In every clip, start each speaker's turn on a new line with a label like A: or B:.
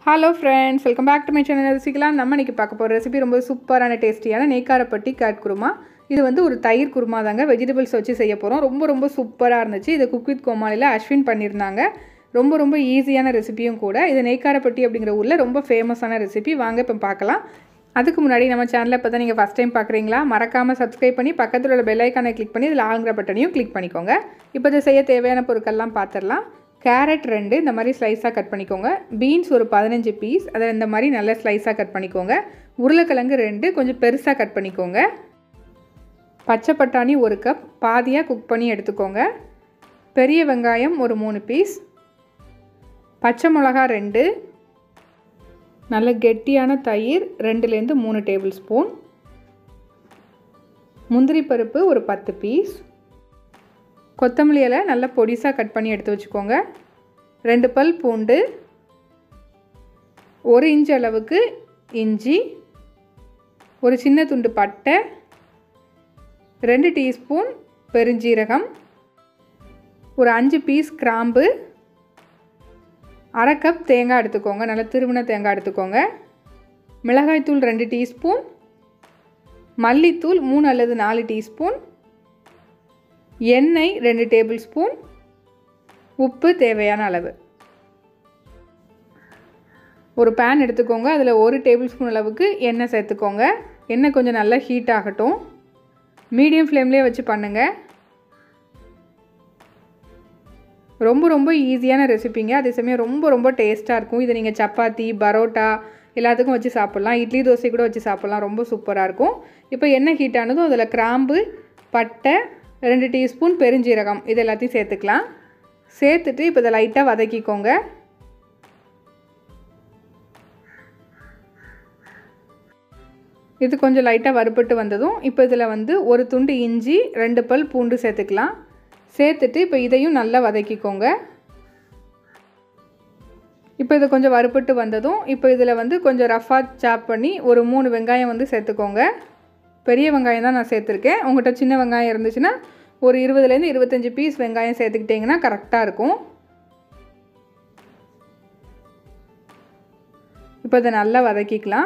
A: hello friends welcome back to my channel ரசிக்கலாம் நம்ம இன்னைக்கு பார்க்க போகிற ரெசிபி ரொம்ப சூப்பரான டேஸ்டியான நெய்க்காரப்பட்டி கேட் குருமா இது வந்து ஒரு தயிர் குருமா தாங்க வெஜிடபிள்ஸ் வச்சு செய்ய போகிறோம் ரொம்ப ரொம்ப சூப்பராக இருந்துச்சு இது குக் வித் கோமாளியில் அஸ்வின் பண்ணியிருந்தாங்க ரொம்ப ரொம்ப ஈஸியான ரெசிபியும் கூட இது நெய்க்காரப்பட்டி அப்படிங்கிற ஊரில் ரொம்ப ஃபேமஸான ரெசிபி வாங்க இப்போ பார்க்கலாம் அதுக்கு முன்னாடி நம்ம சேனலை இப்போ தான் நீங்கள் ஃபஸ்ட் டைம் பார்க்குறீங்களா மறக்காமல் சப்ஸ்கிரைப் பண்ணி பக்கத்தில் உள்ள பெல் ஐக்கானை கிளிக் பண்ணி இதில் ஆளுங்கிற பட்டனையும் கிளிக் பண்ணிக்கோங்க இப்போ இதை செய்ய தேவையான பொருட்கள்லாம் பார்த்துடலாம் கேரட் ரெண்டு இந்த மாதிரி ஸ்லைஸாக கட் பண்ணிக்கோங்க பீன்ஸ் ஒரு பதினஞ்சு பீஸ் அதை இந்த மாதிரி நல்ல ஸ்லைஸாக கட் பண்ணிக்கோங்க உருளைக்கிழங்கு ரெண்டு கொஞ்சம் பெருசாக கட் பண்ணிக்கோங்க பச்சை பட்டாணி ஒரு கப் பாதியாக குக் பண்ணி எடுத்துக்கோங்க பெரிய வெங்காயம் ஒரு மூணு பீஸ் பச்சை மிளகா ரெண்டு நல்ல கெட்டியான தயிர் ரெண்டுலேருந்து மூணு டேபிள் ஸ்பூன் முந்திரி பருப்பு ஒரு பத்து பீஸ் கொத்தமல்லி இலை நல்லா பொடிசாக கட் பண்ணி எடுத்து வச்சுக்கோங்க ரெண்டு பல் பூண்டு ஒரு இன்ச் அளவுக்கு இஞ்சி ஒரு சின்ன துண்டு பட்டை ரெண்டு டீஸ்பூன் பெருஞ்சீரகம் ஒரு அஞ்சு பீஸ் கிராம்பு அரை கப் தேங்காய் எடுத்துக்கோங்க நல்லா திருவின தேங்காய் எடுத்துக்கோங்க மிளகாய்த்தூள் ரெண்டு டீஸ்பூன் மல்லித்தூள் மூணு அல்லது நாலு டீஸ்பூன் எண்ணெய் ரெண்டு டேபிள் ஸ்பூன் உப்பு தேவையான அளவு ஒரு பேன் எடுத்துக்கோங்க அதில் ஒரு டேபிள் ஸ்பூன் அளவுக்கு எண்ணெய் சேர்த்துக்கோங்க எண்ணெய் கொஞ்சம் நல்லா ஹீட் ஆகட்டும் மீடியம் ஃப்ளேம்லேயே வச்சு பண்ணுங்கள் ரொம்ப ரொம்ப ஈஸியான ரெசிபிங்க அதே சமயம் ரொம்ப ரொம்ப டேஸ்ட்டாக இருக்கும் இதை நீங்கள் சப்பாத்தி பரோட்டா எல்லாத்துக்கும் வச்சு சாப்பிட்லாம் இட்லி தோசை கூட வச்சு சாப்பிட்லாம் ரொம்ப சூப்பராக இருக்கும் இப்போ எண்ணெய் ஹீட் ஆனதும் அதில் கிராம்பு பட்டை ரெண்டு டீஸ்பூன் பெருஞ்சீரகம் இது எல்லாத்தையும் சேர்த்துக்கலாம் சேர்த்துட்டு இப்போ இதை லைட்டாக வதக்கிக்கோங்க இது கொஞ்சம் லைட்டாக வறுபட்டு வந்ததும் இப்போ இதில் வந்து ஒரு துண்டு இஞ்சி ரெண்டு பல் பூண்டு சேர்த்துக்கலாம் சேர்த்துட்டு இப்போ இதையும் நல்லா வதக்கிக்கோங்க இப்போ இது கொஞ்சம் வறுபட்டு வந்ததும் இப்போ இதில் வந்து கொஞ்சம் ரஃபாக சாப் பண்ணி ஒரு மூணு வெங்காயம் வந்து சேர்த்துக்கோங்க பெரிய வெங்காயம் தான் நான் சேர்த்துருக்கேன் உங்கள்கிட்ட சின்ன வெங்காயம் இருந்துச்சுன்னா ஒரு இருபதுலேருந்து இருபத்தஞ்சி பீஸ் வெங்காயம் சேர்த்துக்கிட்டிங்கன்னா கரெக்டாக இருக்கும் இப்போ இதை நல்லா வதக்கிக்கலாம்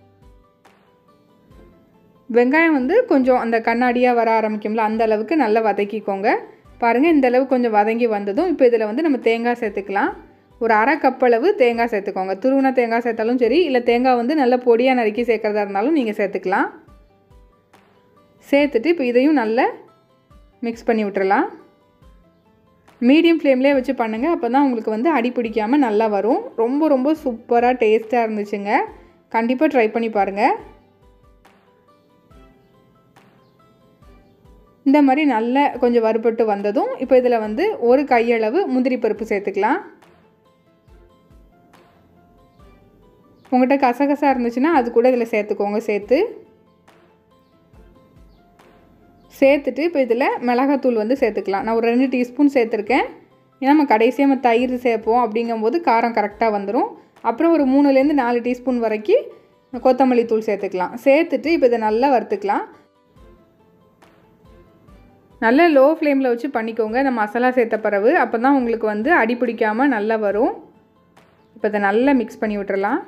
A: வெங்காயம் வந்து கொஞ்சம் அந்த கண்ணாடியாக வர ஆரம்பிக்கும்ல அந்த அளவுக்கு நல்லா வதக்கிக்கோங்க பாருங்கள் இந்த அளவு கொஞ்சம் வதங்கி வந்ததும் இப்போ இதில் வந்து நம்ம தேங்காய் சேர்த்துக்கலாம் ஒரு அரை கப் அளவு தேங்காய் சேர்த்துக்கோங்க துருவன தேங்காய் சேர்த்தாலும் சரி இல்லை தேங்காய் வந்து நல்லா பொடியாக நறுக்கி சேர்க்குறதா இருந்தாலும் நீங்கள் சேர்த்துக்கலாம் சேர்த்துட்டு இப்போ இதையும் நல்லா மிக்ஸ் பண்ணி விட்டுறலாம் மீடியம் ஃப்ளேம்லேயே வச்சு பண்ணுங்கள் அப்போ தான் உங்களுக்கு வந்து அடி பிடிக்காமல் நல்லா வரும் ரொம்ப ரொம்ப சூப்பராக டேஸ்ட்டாக இருந்துச்சுங்க கண்டிப்பாக ட்ரை பண்ணி பாருங்கள் இந்த மாதிரி நல்ல கொஞ்சம் வறுபட்டு வந்ததும் இப்போ இதில் வந்து ஒரு கையளவு முந்திரி பருப்பு சேர்த்துக்கலாம் உங்கள்கிட்ட கசகசா இருந்துச்சுன்னா அது கூட இதில் சேர்த்துக்கோங்க சேர்த்து சேர்த்துட்டு இப்போ இதில் மிளகாத்தூள் வந்து சேர்த்துக்கலாம் நான் ஒரு ரெண்டு டீஸ்பூன் சேர்த்துருக்கேன் ஏன்னா நம்ம கடைசியாக நம்ம தயிர் சேர்ப்போம் அப்படிங்கும்போது காரம் கரெக்டாக வந்துடும் அப்புறம் ஒரு மூணுலேருந்து நாலு டீஸ்பூன் வரைக்கும் கொத்தமல்லி தூள் சேர்த்துக்கலாம் சேர்த்துட்டு இப்போ இதை நல்லா வறுத்துக்கலாம் நல்ல லோ ஃப்ளேமில் வச்சு பண்ணிக்கோங்க இந்த மசாலா சேர்த்த பிறகு அப்போ தான் உங்களுக்கு வந்து அடி பிடிக்காமல் நல்லா வரும் இப்போ இதை நல்லா மிக்ஸ் பண்ணி விட்டுறலாம்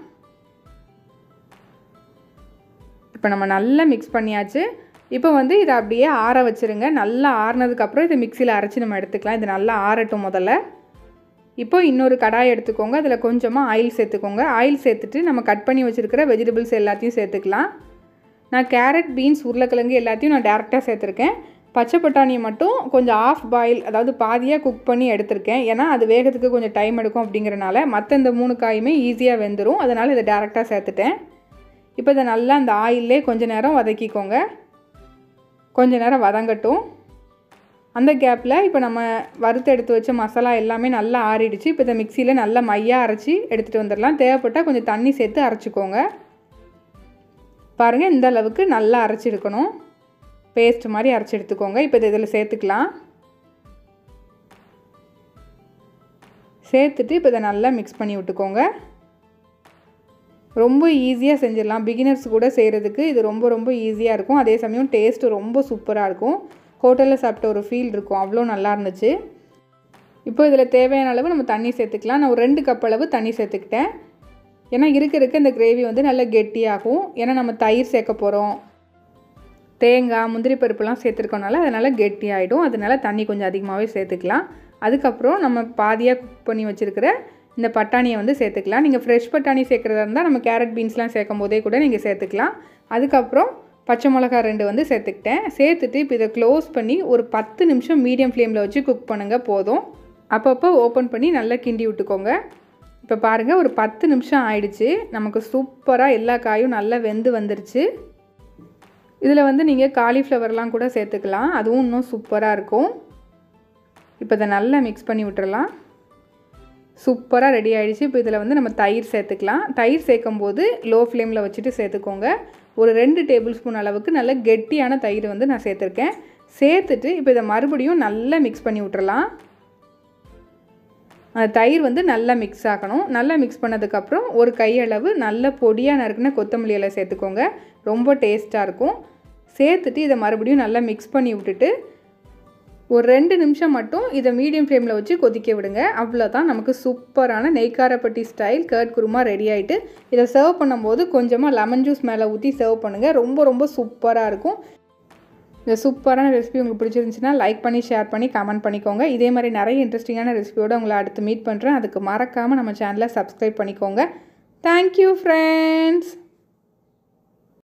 A: இப்போ நம்ம நல்லா மிக்ஸ் பண்ணியாச்சு இப்போ வந்து இதை அப்படியே ஆற வச்சுருங்க நல்லா ஆறுனதுக்கப்புறம் இதை மிக்சியில் அரைச்சி நம்ம எடுத்துக்கலாம் இது நல்லா ஆறட்டும் முதல்ல இப்போ இன்னொரு கடாய் எடுத்துக்கோங்க அதில் கொஞ்சமாக ஆயில் சேர்த்துக்கோங்க ஆயில் சேர்த்துட்டு நம்ம கட் பண்ணி வச்சுருக்கிற வெஜிடபிள்ஸ் எல்லாத்தையும் சேர்த்துக்கலாம் நான் கேரட் பீன்ஸ் உருளைக்கிழங்கு எல்லாத்தையும் நான் டேரெக்டாக சேர்த்துருக்கேன் பச்சை பட்டாணியை மட்டும் கொஞ்சம் ஆஃப் பாயில் அதாவது பாதியாக குக் பண்ணி எடுத்திருக்கேன் ஏன்னா அது வேகத்துக்கு கொஞ்சம் டைம் எடுக்கும் அப்படிங்கிறனால மற்ற இந்த மூணு காயுமே ஈஸியாக வெந்துடும் அதனால் இதை டேரெக்டாக சேர்த்துட்டேன் இப்போ இதை நல்லா அந்த ஆயிலே கொஞ்சம் நேரம் வதக்கிக்கோங்க கொஞ்ச நேரம் வதங்கட்டும் அந்த கேப்பில் இப்போ நம்ம வறுத்து எடுத்து வச்ச மசாலா எல்லாமே நல்லா ஆறிடுச்சு இப்போ இதை மிக்சியில் நல்லா மையாக அரைச்சி எடுத்துகிட்டு வந்துடலாம் தேவைப்பட்டால் கொஞ்சம் தண்ணி சேர்த்து அரைச்சிக்கோங்க பாருங்கள் இந்த அளவுக்கு நல்லா அரைச்சி எடுக்கணும் பேஸ்ட் மாதிரி அரைச்சி எடுத்துக்கோங்க இப்போ இதை இதில் சேர்த்துக்கலாம் சேர்த்துட்டு இப்போ இதை நல்லா மிக்ஸ் பண்ணி விட்டுக்கோங்க ரொம்ப ஈஸியாக செஞ்சிடலாம் பிகினர்ஸ் கூட செய்கிறதுக்கு இது ரொம்ப ரொம்ப ஈஸியாக இருக்கும் அதே சமயம் டேஸ்ட்டு ரொம்ப சூப்பராக இருக்கும் ஹோட்டலில் சாப்பிட்ட ஒரு ஃபீல் இருக்கும் அவ்வளோ நல்லா இருந்துச்சு இப்போ இதில் தேவையான அளவு நம்ம தண்ணி சேர்த்துக்கலாம் நான் ஒரு ரெண்டு கப் அளவு தண்ணி சேர்த்துக்கிட்டேன் ஏன்னா இருக்க இருக்க இந்த கிரேவி வந்து நல்லா கெட்டியாகும் ஏன்னா நம்ம தயிர் சேர்க்க போகிறோம் தேங்காய் முந்திரி பருப்புலாம் சேர்த்துருக்கனால அதனால் கெட்டியாகிடும் அதனால தண்ணி கொஞ்சம் அதிகமாகவே சேர்த்துக்கலாம் அதுக்கப்புறம் நம்ம பாதியாக குக் பண்ணி வச்சுருக்கிற இந்த பட்டாணியை வந்து சேர்த்துக்கலாம் நீங்கள் ஃப்ரெஷ் பட்டாணி சேர்க்குறதா இருந்தால் நம்ம கேரட் பீன்ஸ்லாம் சேர்க்கும் போதே கூட நீங்கள் சேர்த்துக்கலாம் அதுக்கப்புறம் பச்சை மிளகா ரெண்டு வந்து சேர்த்துக்கிட்டேன் சேர்த்துட்டு இப்போ இதை க்ளோஸ் பண்ணி ஒரு பத்து நிமிஷம் மீடியம் ஃப்ளேமில் வச்சு குக் பண்ணுங்கள் போதும் அப்பப்போ ஓப்பன் பண்ணி நல்லா கிண்டி விட்டுக்கோங்க இப்போ பாருங்கள் ஒரு பத்து நிமிஷம் ஆயிடுச்சு நமக்கு சூப்பராக எல்லா காயும் நல்லா வெந்து வந்துருச்சு இதில் வந்து நீங்கள் காலிஃப்ளவர்லாம் கூட சேர்த்துக்கலாம் அதுவும் இன்னும் சூப்பராக இருக்கும் இப்போ இதை நல்லா மிக்ஸ் பண்ணி விட்டுறலாம் சூப்பராக ரெடி ஆகிடுச்சு இப்போ இதில் வந்து நம்ம தயிர் சேர்த்துக்கலாம் தயிர் சேர்க்கும் போது லோ ஃப்ளேமில் வச்சுட்டு சேர்த்துக்கோங்க ஒரு ரெண்டு டேபிள் ஸ்பூன் அளவுக்கு நல்ல கெட்டியான தயிர் வந்து நான் சேர்த்துருக்கேன் சேர்த்துட்டு இப்போ இதை மறுபடியும் நல்லா மிக்ஸ் பண்ணி விட்டுறலாம் அந்த தயிர் வந்து நல்லா மிக்ஸ் ஆகணும் நல்லா மிக்ஸ் பண்ணதுக்கப்புறம் ஒரு கையளவு நல்ல பொடியாக நறுக்குன கொத்தமல்லி இலை சேர்த்துக்கோங்க ரொம்ப டேஸ்ட்டாக இருக்கும் சேர்த்துட்டு இதை மறுபடியும் நல்லா மிக்ஸ் பண்ணி விட்டுட்டு ஒரு ரெண்டு நிமிஷம் மட்டும் இதை மீடியம் ஃப்ளேமில் வச்சு கொதிக்க விடுங்க அவ்வளோதான் நமக்கு சூப்பரான Neikkarapatti style curd kurma ready ஆகிட்டு இதை சர்வ் பண்ணும்போது கொஞ்சமாக லெமன் ஜூஸ் மேலே ஊற்றி சர்வ் பண்ணுங்கள் ரொம்ப ரொம்ப சூப்பராக இருக்கும் இந்த சூப்பரான ரெசிபி உங்களுக்கு பிடிச்சிருந்துச்சுன்னா லைக் பண்ணி ஷேர் பண்ணி கமெண்ட் பண்ணிக்கோங்க இதே மாதிரி நிறைய இன்ட்ரெஸ்டிங்கான ரெசிபியோடு உங்களை அடுத்து மீட் பண்ணுறேன் அதுக்கு மறக்காமல் நம்ம சேனலை சப்ஸ்கிரைப் பண்ணிக்கோங்க தேங்க்யூ ஃப்ரெண்ட்ஸ்